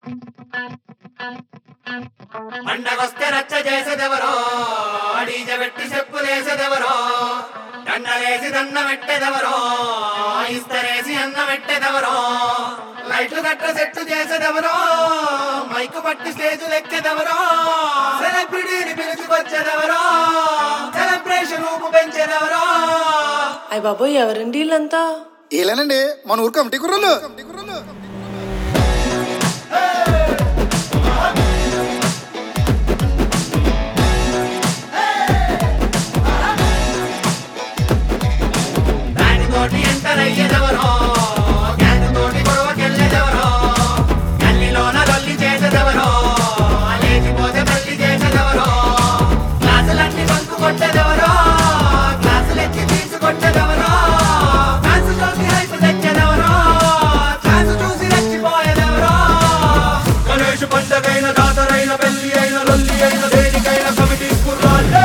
పండగొస్తే రచ్చ చేసేదెవరో డీజ పెట్టి చెప్పులేసేదెవరో దండలేసి దండ పెట్టేదెవరో ఇస్తరేసి అన్న పెట్టేదెవరో లైట్లు గట్ట సెట్టు చేసేదెవరో మైకు పట్టి స్టేజ్ లెక్కేదెవరో సెలబ్రిటీని పిలుచుకొచ్చేదెవరో సెలబ్రేషన్ ఊపు పెంచేదెవరో అయ్య బాబోయ్ ఎవరండి వీళ్ళంతా ఏలేనండి మన ఊరు కమిటీ కుర్రలు దానితోటి ఎంటర్ అయ్యేదెవరో గ్యాంగుతోటి గొడవకెళ్ళేదెవరో గల్లీలోన లొల్లి చేసేదెవరో లేచిపోతే మళ్ళీ చేసేదెవరో క్లాసులన్నీ బంకు కొట్టేదెవరో క్లాసులు ఎత్తి తీసుకొట్టేదెవరో డాన్స్ చూసి హైప్ తెచ్చేదెవరో ఛాన్స్ చూసి రెచ్చిపోయేదెవరో గణేష్ పండగైన జాతరైన పెళ్లి అయిన లొల్లి అయిన దేనికైన కమిటీ కుర్రాళ్ళే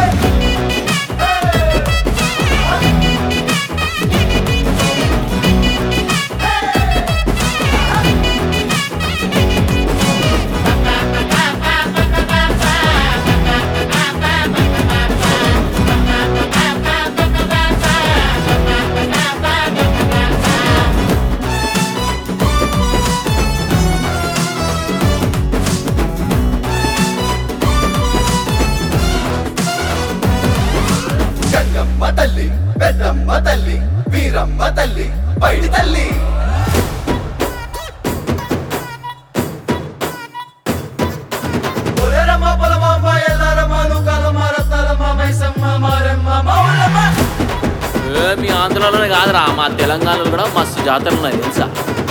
గంగమ్మ తల్లి పెద్దమ్మ తల్లి వీరమ్మ తల్లి పైడి తల్లి ఒరేరమ్మ పొలమాంబ ఎల్లారమ్మ నూకాలమ్మ రత్నాలమ్మ మైసమ్మ మారమ్మ మావులమ్మ ఏ, మీ ఆంధ్రాలోనే కాదురా మా తెలంగాణలో కూడా మస్తు జాతరలు ఉన్నాయి తెలుసా